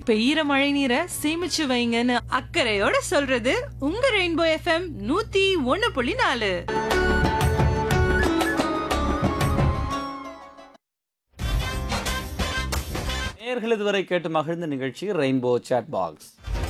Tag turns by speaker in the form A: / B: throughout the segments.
A: பெய்யற மழை நீரை சேமிச்சு வைங்கன்னு அக்கறையோட சொல்றது உங்க ரெயின்போ எஃப்எம் நூத்தி ஒன்னு புள்ளி நாலு
B: நேயர்கள் இதுவரை கேட்டு மகிழ்ந்த நிகழ்ச்சி ரெயின்போ சாட் பாக்ஸ்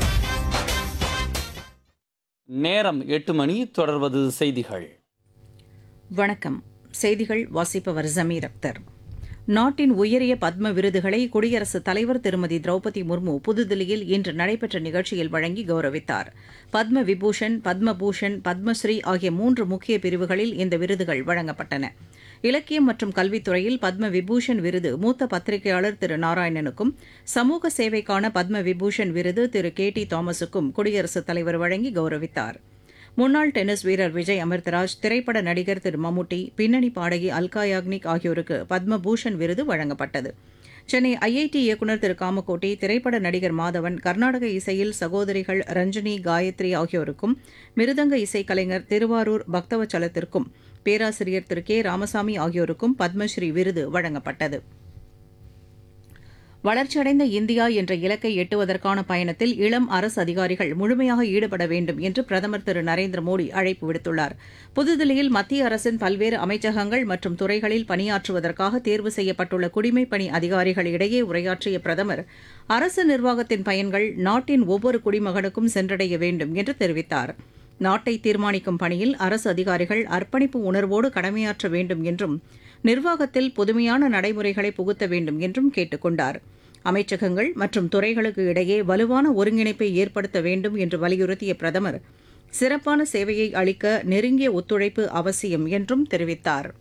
B: நேரம் எட்டு மணி தொடர்வது செய்திகள்
C: வணக்கம் செய்திகள் வாசிப்பவர் ஜமீர் அக்தர் நாட்டின் உயரிய பத்ம விருதுகளை குடியரசுத் தலைவர் திருமதி திரௌபதி முர்மு புதுதில்லியில் இன்று நடைபெற்ற நிகழ்ச்சியில் வழங்கி கௌரவித்தார் பத்ம விபூஷன் பத்மபூஷன் பத்மஸ்ரீ ஆகிய மூன்று முக்கிய பிரிவுகளில் இந்த விருதுகள் வழங்கப்பட்டன இலக்கியம் மற்றும் கல்வித்துறையில் பத்ம விபூஷன் விருது மூத்த பத்திரிகையாளர் திரு நாராயணனுக்கும் சமூக சேவைக்கான பத்ம விபூஷன் விருது திரு கே டி தாமஸுக்கும் குடியரசுத் தலைவர் வழங்கி கௌரவித்தார் முன்னாள் டென்னிஸ் வீரர் விஜய் அமிர்தராஜ் திரைப்பட நடிகர் திரு மம்முட்டி பின்னணி பாடகி அல்கா யாக்னிக் ஆகியோருக்கு பத்மபூஷன் விருது வழங்கப்பட்டது சென்னை ஐஐடி இயக்குநர் திரு காமகோட்டி திரைப்பட நடிகர் மாதவன் கர்நாடக இசையில் சகோதரிகள் ரஞ்சினி காயத்ரி ஆகியோருக்கும் மிருதங்க இசைக்கலைஞர் திருவாரூர் பக்தவச்சலத்திற்கும் பேராசிரியர் திரு கே ராமசாமி ஆகியோருக்கும் பத்மஸ்ரீ விருது வழங்கப்பட்டது வளர்ச்சியடைந்த இந்தியா என்ற இலக்கை எட்டுவதற்கான பயணத்தில் இளம் அரசு அதிகாரிகள் முழுமையாக ஈடுபட வேண்டும் என்று பிரதமர் திரு நரேந்திர மோடி அழைப்பு விடுத்துள்ளார் புதுதில்லியில் மத்திய அரசின் பல்வேறு அமைச்சகங்கள் மற்றும் துறைகளில் பணியாற்றுவதற்காக தேர்வு செய்யப்பட்டுள்ள குடிமைப் பணி அதிகாரிகளிடையே உரையாற்றிய பிரதமர் அரசு நிர்வாகத்தின் பயன்கள் நாட்டின் ஒவ்வொரு குடிமகனுக்கும் சென்றடைய வேண்டும் என்று தெரிவித்தார் நாட்டை தீர்மானிக்கும் பணியில் அரசு அதிகாரிகள் அர்ப்பணிப்பு உணர்வோடு கடமையாற்ற வேண்டும் என்றும் நிர்வாகத்தில் புதுமையான நடைமுறைகளை புகுத்த வேண்டும் என்றும் கேட்டுக் கொண்டார் அமைச்சகங்கள் மற்றும் துறைகளுக்கு இடையே வலுவான ஒருங்கிணைப்பை ஏற்படுத்த வேண்டும் என்று வலியுறுத்திய பிரதமர் சிறப்பான சேவையை அளிக்க நெருங்கிய ஒத்துழைப்பு அவசியம் என்றும் தெரிவித்தார்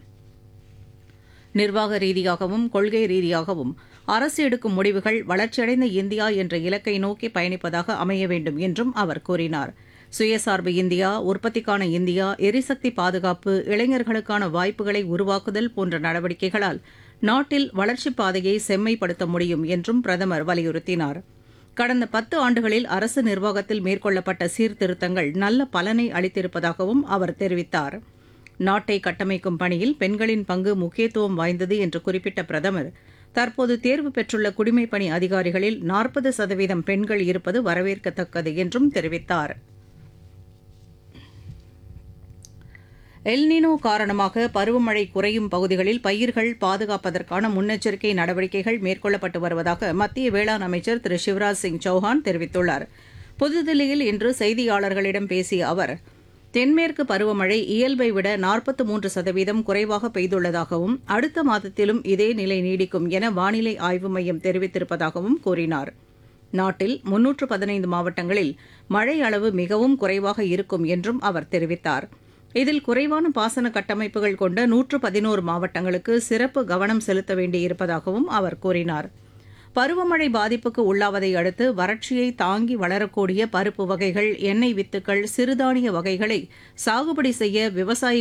C: நிர்வாக ரீதியாகவும் கொள்கை ரீதியாகவும் அரசு எடுக்கும் முடிவுகள் வளர்ச்சியடைந்த இந்தியா என்ற இலக்கை நோக்கி பயணிப்பதாக அமைய வேண்டும் என்றும் அவர் கூறினார் சுயசார்பு இந்தியா உற்பத்திக்கான இந்தியா எரிசக்தி பாதுகாப்பு இளைஞர்களுக்கான வாய்ப்புகளை உருவாக்குதல் போன்ற நடவடிக்கைகளால் நாட்டில் வளர்ச்சிப் பாதையை செம்மைப்படுத்த முடியும் என்றும் பிரதமர் வலியுறுத்தினார் கடந்த பத்து ஆண்டுகளில் அரசு நிர்வாகத்தில் மேற்கொள்ளப்பட்ட சீர்திருத்தங்கள் நல்ல பலனை அளித்திருப்பதாகவும் அவர் தெரிவித்தார் நாட்டை கட்டமைக்கும் பணியில் பெண்களின் பங்கு முக்கியத்துவம் வாய்ந்தது என்று குறிப்பிட்ட பிரதமர் தற்போது தேர்வு பெற்றுள்ள குடிமைப்பணி அதிகாரிகளில் நாற்பது சதவீதம் பெண்கள் இருப்பது வரவேற்கத்தக்கது என்றும் தெரிவித்தார் எல்னினோ காரணமாக பருவமழை குறையும் பகுதிகளில் பயிர்கள் பாதுகாப்பதற்கான முன்னெச்சரிக்கை நடவடிக்கைகள் மேற்கொள்ளப்பட்டு வருவதாக மத்திய வேளாண் அமைச்சர் திரு சிவராஜ் சிங் சௌஹான் தெரிவித்துள்ளார் புதுதில்லியில் இன்று செய்தியாளர்களிடம் பேசிய அவர் தென்மேற்கு பருவமழை இயல்பை விட நாற்பத்து மூன்று சதவீதம் குறைவாக பெய்துள்ளதாகவும் அடுத்த மாதத்திலும் இதே நிலை நீடிக்கும் என வானிலை ஆய்வு மையம் தெரிவித்திருப்பதாகவும் கூறினார் நாட்டில் முன்னூற்று பதினைந்து மாவட்டங்களில் மழை அளவு மிகவும் குறைவாக இருக்கும் என்றும் அவர் தெரிவித்தார் இதில் குறைவான பாசன கட்டமைப்புகள் கொண்ட நூற்று பதினோரு மாவட்டங்களுக்கு சிறப்பு கவனம் செலுத்த வேண்டியிருப்பதாகவும் அவர் கூறினார் பருவமழை பாதிப்புக்கு உள்ளாவதை அடுத்து வறட்சியை தாங்கி வளரக்கூடிய பருப்பு வகைகள் எண்ணெய் வித்துக்கள் சிறுதானிய வகைகளை சாகுபடி செய்ய விவசாயிகள்